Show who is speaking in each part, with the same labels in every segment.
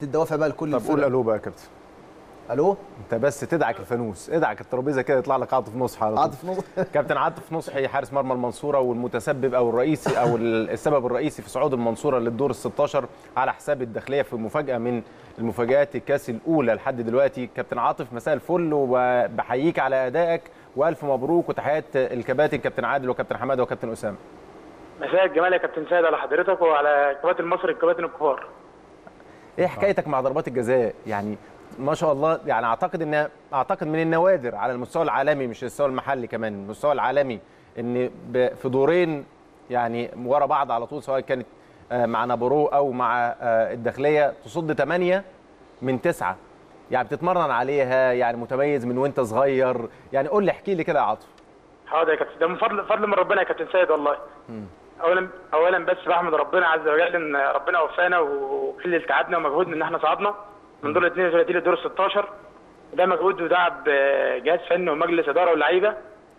Speaker 1: الدوافع بقى لكل
Speaker 2: طب قول
Speaker 1: الفرق.
Speaker 2: الو بقى يا كابتن
Speaker 1: الو
Speaker 2: انت بس تدعك الفانوس ادعك الترابيزه كده يطلع لك عاطف نصحي على طول.
Speaker 1: عاطف نص
Speaker 2: كابتن عاطف نصحي حارس مرمى المنصوره والمتسبب او الرئيسي او ال- السبب الرئيسي في صعود المنصوره للدور ال 16 على حساب الداخليه في مفاجاه من المفاجات الكاس الاولى لحد دلوقتي كابتن عاطف مساء الفل وبحييك على ادائك والف مبروك وتحيات الكباتن كابتن عادل وكابتن حماده وكابتن اسامه
Speaker 3: مساء الجمال يا كابتن سيد على حضرتك وعلى كباتن مصر الكباتن الكبار
Speaker 2: ايه حكايتك مع ضربات الجزاء يعني ما شاء الله يعني اعتقد ان اعتقد من النوادر على المستوى العالمي مش المستوى المحلي كمان المستوى العالمي ان ب- في دورين يعني ورا بعض على طول سواء كانت آه، مع نابورو او مع آه، الداخليه تصد 8 من 9 يعني بتتمرن عليها يعني متميز من وانت صغير يعني قول لي احكي لي كده يا عاطف
Speaker 3: حاضر يا كابتن ده من فضل فضل من ربنا يا كابتن سيد والله اولا اولا بس بحمد ربنا عز وجل ان ربنا وفانا وكل تعبنا ومجهودنا ان احنا صعدنا من دور 32 لدور 16 ده مجهود ودعب جهاز فني ومجلس اداره واللعيبه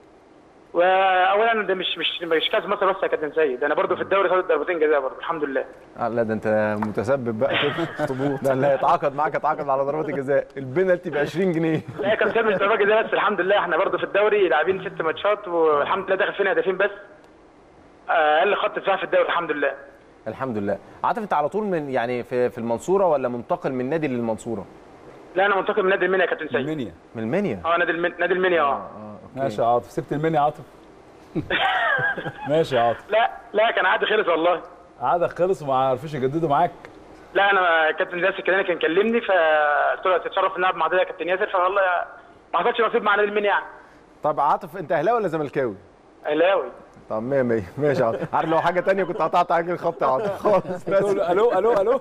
Speaker 3: واولا ده مش مش مش كاس مصر بس يا كابتن سيد ده انا برضو في الدوري صادت ضربتين جزاء برضو الحمد لله
Speaker 2: آه لا ده انت متسبب بقى كده ده اللي هيتعاقد معاك هيتعاقد على ضربات الجزاء البنالتي ب 20 جنيه
Speaker 3: لا يا كابتن سيد مش ضربات جزاء بس الحمد لله احنا برضو في الدوري لاعبين ست ماتشات والحمد لله داخل فينا هدفين بس اقل خط دفاع في الدوري الحمد لله
Speaker 2: الحمد لله عاطف انت على طول من يعني في في المنصوره ولا منتقل من نادي للمنصوره
Speaker 3: لا انا منتقل من نادي المنيا يا كابتن سيد
Speaker 4: المنيا
Speaker 2: من المنيا
Speaker 3: اه نادي المنيا نادي المنيا اه
Speaker 4: ماشي يا عاطف سبت المنيا يا عاطف ماشي يا عاطف
Speaker 3: لا لا كان عادي خلص والله
Speaker 4: عقدك خلص وما عرفوش يجددوا معاك
Speaker 3: لا انا كابتن ياسر الكناني كان كلمني فقلت له تتشرف ان العب مع يا كابتن ياسر فوالله ما حصلش نصيب مع نادي المنيا يعني
Speaker 2: طب عاطف انت اهلاوي ولا زملكاوي
Speaker 3: اهلاوي
Speaker 2: طب 100 100 ماشي يا عاطف عارف لو حاجه تانية كنت قطعت عليك الخط يا عاطف خالص
Speaker 4: تقول
Speaker 2: بس
Speaker 4: الو الو الو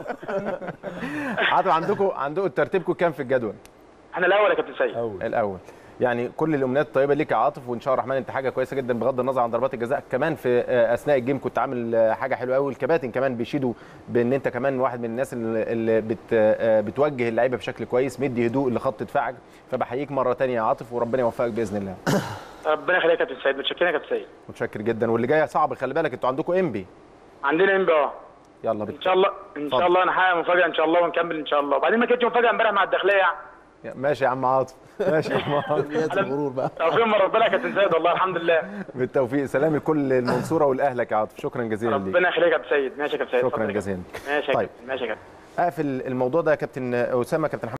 Speaker 2: عاطف عندكم عندكم ترتيبكم كام في الجدول
Speaker 3: احنا الاول يا كابتن سيد
Speaker 4: اول
Speaker 2: الاول يعني كل الامنيات الطيبه ليك يا عاطف وان شاء الله الرحمن انت حاجه كويسه جدا بغض النظر عن ضربات الجزاء كمان في آه، اثناء الجيم كنت عامل آه، حاجه حلوه قوي الكباتن كمان بيشيدوا بان انت كمان واحد من الناس اللي اللي بت آه، بتوجه اللعيبه بشكل كويس مدي هدوء لخط دفاعك فبحييك مره تانية يا عاطف وربنا يوفقك باذن الله
Speaker 3: ربنا يخليك يا كابتن سيد متشكرين يا كابتن سيد
Speaker 2: متشكر جدا واللي جاي صعب خلي بالك انتوا عندكم انبي
Speaker 3: عندنا ام اه
Speaker 2: يلا بت...
Speaker 3: ان شاء الله ان شاء الله نحقق مفاجاه ان شاء الله ونكمل ان شاء الله وبعدين ما كانتش مفاجاه امبارح مع الداخليه يعني
Speaker 2: ماشي يا عم عاطف ماشي يا عم عاطف
Speaker 1: نيات الغرور بقى
Speaker 3: توفيق من ربنا يا كابتن سيد والله الحمد لله
Speaker 2: بالتوفيق سلام لكل المنصوره ولاهلك يا عاطف شكرا جزيلا ليك
Speaker 3: ربنا يخليك يا كابتن سيد ماشي يا كابتن سيد
Speaker 2: شكرا
Speaker 3: اتفضل يا
Speaker 2: جزيلا
Speaker 3: كابتن. ماشي يا
Speaker 2: طيب.
Speaker 3: كابتن ماشي يا كابتن
Speaker 2: اقفل الموضوع ده يا كابتن اسامه كابتن